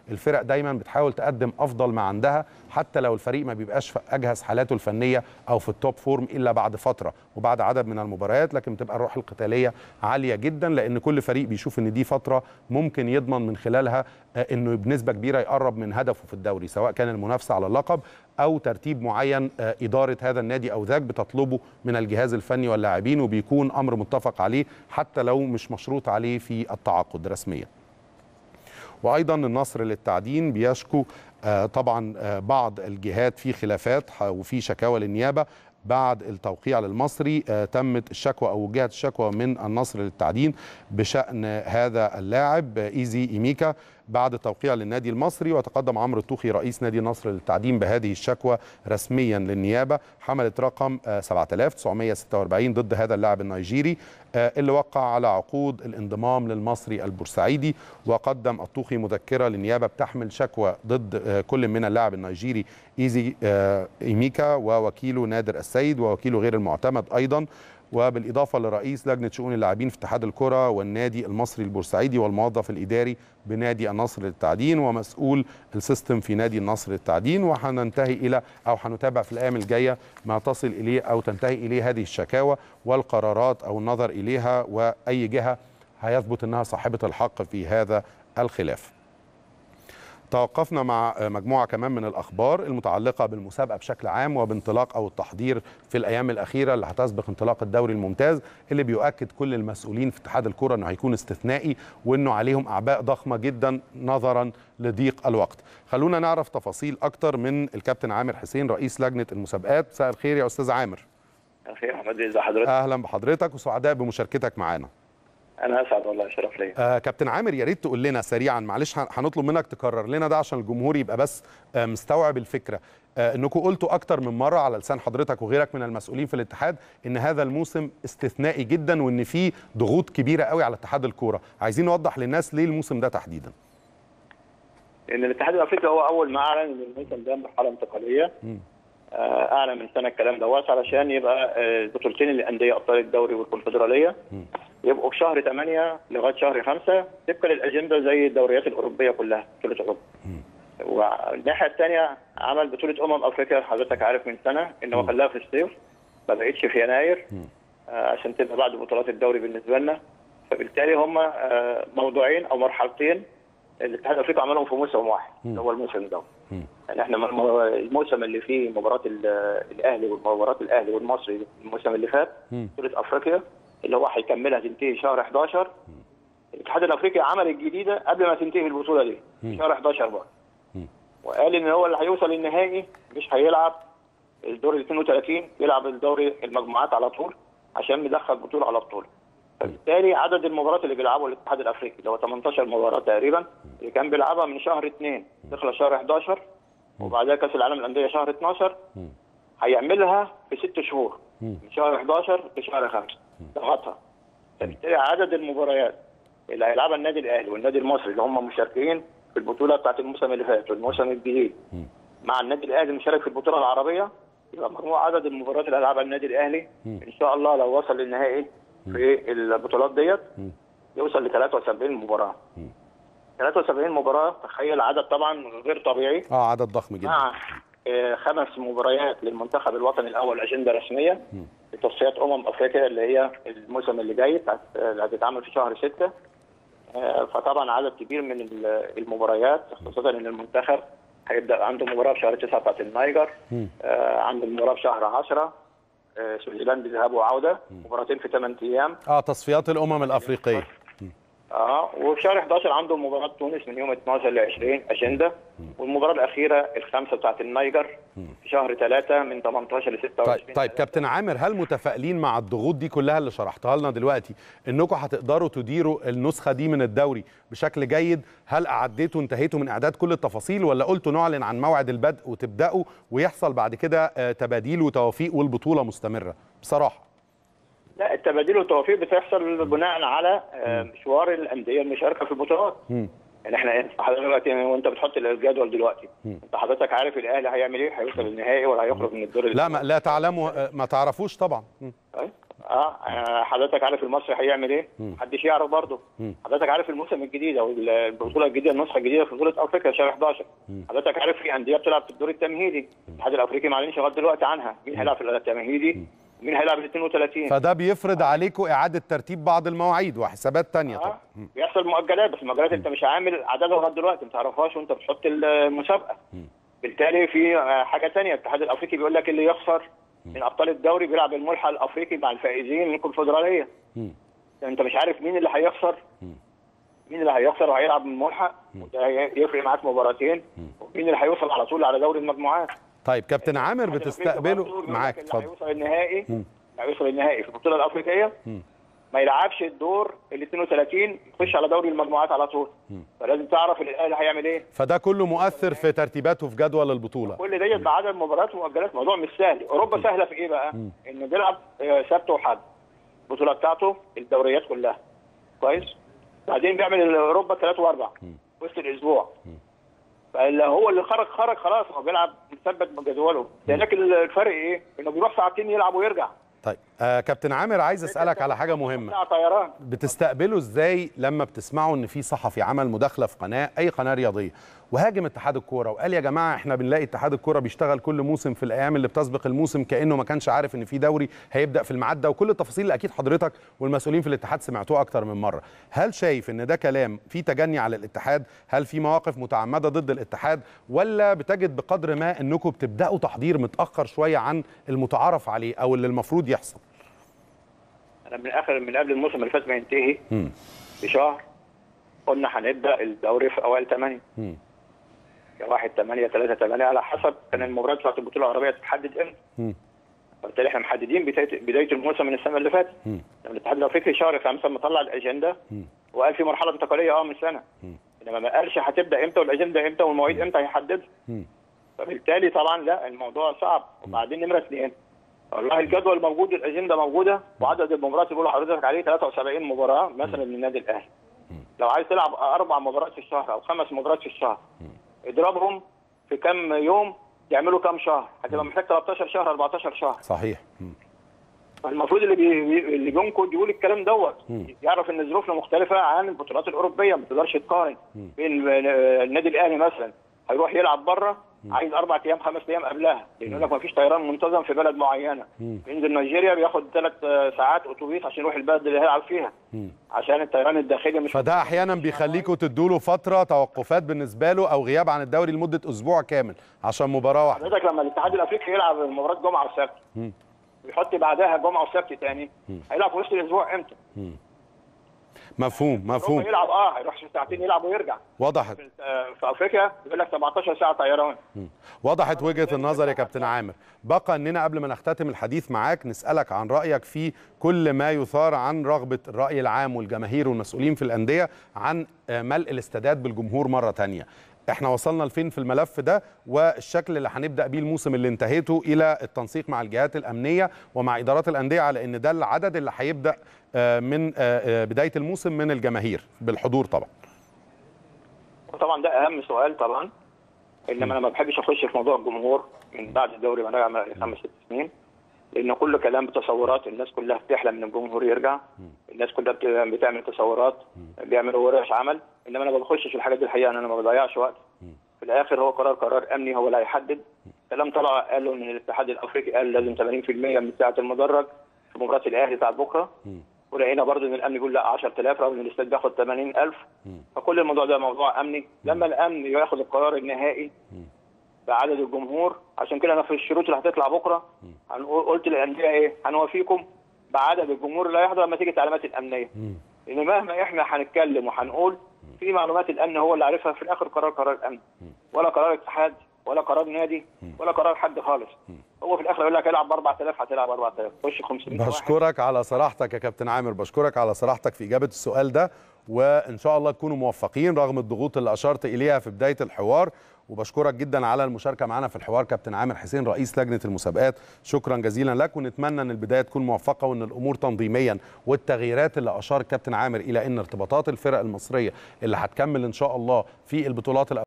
الفرق دايما بتحاول تقدم افضل ما عندها حتى لو الفريق ما بيبقاش في اجهز حالاته الفنيه او في التوب فورم الا بعد فتره وبعد عدد من المباريات لكن بتبقى الروح القتاليه عاليه جدا لان كل فريق بيشوف ان دي فتره ممكن يضمن من خلالها آه، انه بنسبه كبيره يقرب من هدفه في الدوري سواء كان المنافسه على اللقب او ترتيب معين آه، اداره هذا النادي او ذاك بتطلبه من الجهاز الفني واللاعبين وبيكون امر متفق عليه حتى لو مش مشروط عليه في التعاقد رسميا وايضا النصر للتعدين بيشكو آه، طبعا آه، بعض الجهات في خلافات ح- وفي شكاوى للنيابه بعد التوقيع للمصري آه، تمت الشكوى او وجهت الشكوى من النصر للتعدين بشان هذا اللاعب آه، ايزي ايميكا بعد التوقيع للنادي المصري وتقدم عمرو الطوخي رئيس نادي النصر للتعدين بهذه الشكوى رسميا للنيابه حملت رقم آه، 7946 ضد هذا اللاعب النيجيري آه، اللي وقع على عقود الانضمام للمصري البورسعيدي وقدم الطوخي مذكره للنيابه بتحمل شكوى ضد آه، كل من اللاعب النيجيري ايزي آه، ايميكا ووكيله نادر السيد ووكيله غير المعتمد ايضا وبالاضافه لرئيس لجنه شؤون اللاعبين في اتحاد الكره والنادي المصري البورسعيدي والموظف الاداري بنادي النصر للتعدين ومسؤول السيستم في نادي النصر للتعدين وهننتهي الى او هنتابع في الايام الجايه ما تصل اليه او تنتهي اليه هذه الشكاوى والقرارات او النظر اليها واي جهه هيثبت انها صاحبه الحق في هذا الخلاف. توقفنا مع مجموعة كمان من الأخبار المتعلقة بالمسابقة بشكل عام وبانطلاق أو التحضير في الأيام الأخيرة اللي هتسبق انطلاق الدوري الممتاز اللي بيؤكد كل المسؤولين في اتحاد الكرة أنه هيكون استثنائي وأنه عليهم أعباء ضخمة جدا نظرا لضيق الوقت خلونا نعرف تفاصيل أكتر من الكابتن عامر حسين رئيس لجنة المسابقات مساء الخير يا أستاذ عامر اخي احمد ازي حضرتك أهلا بحضرتك وسعداء بمشاركتك معانا انا اسعد والله شرف ليا آه كابتن عامر يا ريت تقول لنا سريعا معلش هن- هنطلب منك تكرر لنا ده عشان الجمهور يبقى بس آه مستوعب الفكره آه انكم قلتوا اكتر من مره على لسان حضرتك وغيرك من المسؤولين في الاتحاد ان هذا الموسم استثنائي جدا وان فيه ضغوط كبيره قوي على اتحاد الكوره عايزين نوضح للناس ليه الموسم ده تحديدا ان الاتحاد الافريقي هو اول ما اعلن ان الموسم ده مرحله انتقاليه مم. آه، اعلن من سنه الكلام دوت علشان يبقى آه، البطولتين الانديه ابطال الدوري والكونفدراليه مم. يبقوا في شهر 8 لغايه شهر 5 طبقا للاجنده زي الدوريات الاوروبيه كلها بطوله اوروبا والناحيه الثانيه عمل بطوله امم افريقيا حضرتك عارف من سنه ان هو خلاها في الصيف ما بقتش في يناير آه، عشان تبقى بعد بطولات الدوري بالنسبه لنا فبالتالي هم آه، موضوعين او مرحلتين الاتحاد الافريقي عملهم في موسم واحد اللي هو الموسم ده مم. يعني احنا م- م- الموسم اللي فيه مباراه ال- الاهلي ومباراه الاهلي والمصري الموسم اللي فات مم. بطوله افريقيا اللي هو هيكملها تنتهي شهر 11 الاتحاد الافريقي عمل الجديده قبل ما تنتهي البطوله دي في شهر 11 برضه مم. وقال ان هو اللي هيوصل النهائي مش هيلعب الدور ال 32 يلعب الدوري المجموعات على طول عشان مدخل بطوله على بطوله فبالتالي عدد المباريات اللي بيلعبها الاتحاد الافريقي اللي هو 18 مباراه تقريبا اللي كان بيلعبها من شهر 2 تخلص شهر 11 وبعدها كاس العالم للانديه شهر 12 مم. هيعملها في ست شهور مم. من شهر 11 لشهر 5 ضغطها فبالتالي عدد المباريات اللي هيلعبها النادي الاهلي والنادي المصري اللي هم مشاركين في البطوله بتاعت الموسم اللي فات والموسم الجديد مم. مع النادي الاهلي المشارك في البطوله العربيه يبقى مجموع عدد المباريات اللي هيلعبها النادي الاهلي مم. ان شاء الله لو وصل للنهائي في البطولات ديت مم. يوصل ل 73 مباراه مم. 73 مباراه تخيل عدد طبعا غير طبيعي اه عدد ضخم جدا مع آه، خمس مباريات للمنتخب الوطني الاول اجنده رسميه مم. لتصفيات امم افريقيا اللي هي الموسم اللي جاي بتاعت- اللي هتتعمل في شهر 6 فطبعا عدد كبير من ال- المباريات خاصه ان المنتخب هيبدا عنده مباراه في شهر 9 بتاعت النيجر مم. آه، عنده مباراه في شهر 10 آه، سويسرلاند ذهاب وعوده مباراتين في 8 ايام اه تصفيات الامم الافريقيه اه وفي شهر 11 عنده مباراه تونس من يوم 12 ل 20 اجنده والمباراه الاخيره الخامسه بتاعت النيجر في شهر 3 من 18 ل 26 طيب طيب كابتن عامر هل متفائلين مع الضغوط دي كلها اللي شرحتها لنا دلوقتي انكم هتقدروا تديروا النسخه دي من الدوري بشكل جيد هل اعديتوا انتهيتوا من اعداد كل التفاصيل ولا قلتوا نعلن عن موعد البدء وتبداوا ويحصل بعد كده آه، تباديل وتوافيق والبطوله مستمره بصراحه لا التبادل والتوفيق بتحصل بناء على آه، مشوار الانديه المشاركه في البطولات مم. يعني احنا انت حضرتك دلوقتي وانت بتحط الجدول دلوقتي مم. انت حضرتك عارف الاهلي هيعمل ايه هيوصل للنهائي ولا هيخرج من الدور لا ما لا تعلموا آه، ما تعرفوش طبعا مم. طيب اه آه، حضرتك عارف المصري هيعمل ايه؟ محدش يعرف برضه مم. حضرتك عارف الموسم الجديد او البطوله الجديده النسخه الجديده في بطوله افريقيا شهر 11 حضرتك عارف في انديه بتلعب في الدور التمهيدي الاتحاد الافريقي ما اعلنش لغايه دلوقتي عنها مين هيلعب في التمهيدي ومين هيلعب ال 32 فده بيفرض عليكم اعاده ترتيب بعض المواعيد وحسابات تانية اه طبعا بيحصل مؤجلات بس المؤجلات انت مش عامل عددها لغايه دلوقتي ما تعرفهاش وانت بتحط المسابقه بالتالي في آه، حاجه ثانيه الاتحاد الافريقي بيقول لك اللي يخسر من ابطال الدوري بيلعب الملحق الافريقي مع الفائزين من الكونفدراليه مم. انت مش عارف مين اللي هيخسر مين اللي هيخسر وهيلعب من الملحق وده يفرق معاك مباراتين ومين اللي هيوصل على طول على دوري المجموعات طيب كابتن عامر الاتحاد الأفريقي بتستقبله برضه بيقول معاك لك اللي اتفضل هيوصل النهائي اللي هيوصل النهائي في البطوله الافريقيه ما يلعبش الدور ال 32 يخش على دوري المجموعات على طول فلازم تعرف الاهلي هيعمل ايه فده كله مؤثر في ترتيباته في جدول البطوله كل ديت بعدد مباريات ومؤجلات موضوع مش سهل اوروبا سهله في ايه بقى انه بيلعب آه، سبت وحد البطوله بتاعته الدوريات كلها كويس بعدين بيعمل اوروبا ثلاث واربع وسط الاسبوع فاللي هو اللي خرج خرج خلاص هو بيلعب مثبت بجدوله لكن الفرق ايه انه بيروح ساعتين يلعب ويرجع طيب آه كابتن عامر عايز اسالك على حاجه مهمه بتاع طيران بتستقبلوا ازاي لما بتسمعوا ان في صحفي عمل مداخله في قناه اي قناه رياضيه وهاجم اتحاد الكوره وقال يا جماعه احنا بنلاقي اتحاد الكوره بيشتغل كل موسم في الايام اللي بتسبق الموسم كانه ما كانش عارف ان في دوري هيبدا في الميعاد ده وكل التفاصيل اللي اكيد حضرتك والمسؤولين في الاتحاد سمعتوها اكتر من مره هل شايف ان ده كلام في تجني على الاتحاد هل في مواقف متعمده ضد الاتحاد ولا بتجد بقدر ما انكم بتبداوا تحضير متاخر شويه عن المتعارف عليه او اللي المفروض يحصل انا من اخر من قبل الموسم اللي فات ما ينتهي مم. بشهر قلنا هنبدا الدوري في اوائل 8 مم. يا 1 8 3 8 على حسب كان المباريات بتاعت البطوله العربيه تتحدد امتى مم. فبالتالي احنا محددين بدايه بدايه الموسم من السنه اللي فاتت مم. لما الاتحاد الافريقي شهر خمسه مطلع الاجنده وقال في مرحله انتقاليه اه من سنه انما ما قالش هتبدا امتى والاجنده امتى والمواعيد امتى هيحددها مم. فبالتالي طبعا لا الموضوع صعب وبعدين نمره اثنين والله الجدول موجود الاجنده موجوده وعدد المباريات اللي بيقولوا حضرتك عليه 73 مباراه مثلا للنادي الاهلي لو عايز تلعب اربع مباريات في الشهر او خمس مباريات في الشهر اضربهم في كم يوم يعملوا كم شهر هتبقى محتاج 13 شهر 14 شهر صحيح مم. فالمفروض اللي بي... اللي بينقد يقول الكلام دوت يعرف ان ظروفنا مختلفه عن البطولات الاوروبيه ما تقدرش تقارن بين آه، النادي الاهلي مثلا هيروح يلعب بره عايز اربع ايام خمس ايام قبلها لان يقول لك ما فيش طيران منتظم في بلد معينه ينزل نيجيريا بياخد ثلاث ساعات اتوبيس عشان يروح البلد اللي هيلعب فيها عشان الطيران الداخلي مش فده احيانا بيخليكم تدوا له فتره توقفات بالنسبه له او غياب عن الدوري لمده اسبوع كامل عشان مباراه واحده حضرتك لما الاتحاد الافريقي يلعب مباراه جمعه وسبت ويحط بعدها جمعه وسبت تاني هيلعب في وسط الاسبوع امتى؟ مفهوم مفهوم هو يلعب اه هيروح ساعتين يلعب ويرجع وضحت آه، في افريقيا يقول لك 17 ساعه طيران وضحت وجهه النظر يا كابتن عامر بقى اننا قبل ما نختتم الحديث معاك نسالك عن رايك في كل ما يثار عن رغبه الراي العام والجماهير والمسؤولين في الانديه عن آه، ملء الاستادات بالجمهور مره تانية احنا وصلنا لفين في الملف ده والشكل اللي هنبدا بيه الموسم اللي انتهيته الى التنسيق مع الجهات الامنيه ومع ادارات الانديه على ان ده العدد اللي هيبدا آه، من آه، آه، بدايه الموسم من الجماهير بالحضور طبعا وطبعا ده اهم سؤال طبعا انما انا ما بحبش اخش في موضوع الجمهور من بعد الدوري ما نرجع من خمس ست سنين لان كل كلام بتصورات الناس كلها بتحلم ان الجمهور يرجع الناس كلها بت- بتعمل تصورات بيعملوا ورش عمل انما انا ما بخشش في الحاجات دي الحقيقه انا ما بضيعش وقت في الاخر هو قرار قرار امني هو اللي هيحدد كلام طلع قالوا ان الاتحاد الافريقي قال لازم 80% من ساعه المدرج في مباراه الاهلي بتاعت بكره ولقينا برضه ان الامن بيقول لا 10000 رغم ان الاستاد بياخد 80000 فكل الموضوع ده موضوع امني لما الامن ياخد القرار النهائي بعدد الجمهور عشان كده انا في الشروط اللي هتطلع بكره هنقول قلت للانديه ايه هنوافيكم بعدد الجمهور اللي هيحضر لما تيجي التعليمات الامنيه لان مهما احنا هنتكلم وهنقول في معلومات الامن هو اللي عارفها في الاخر قرار قرار الامن ولا قرار اتحاد ولا قرار نادي ولا قرار حد خالص هو في الاخر يقول لك العب ب 4000 هتلعب 4000 خش 500 واحد. بشكرك على صراحتك يا كابتن عامر بشكرك على صراحتك في إجابة السؤال ده وإن شاء الله تكونوا موفقين رغم الضغوط اللي أشرت إليها في بداية الحوار وبشكرك جدا على المشاركة معنا في الحوار كابتن عامر حسين رئيس لجنة المسابقات شكرا جزيلا لك ونتمنى أن البداية تكون موفقة وأن الأمور تنظيميا والتغييرات اللي أشار الكابتن عامر إلى أن ارتباطات الفرق المصرية اللي هتكمل إن شاء الله في البطولات الأ-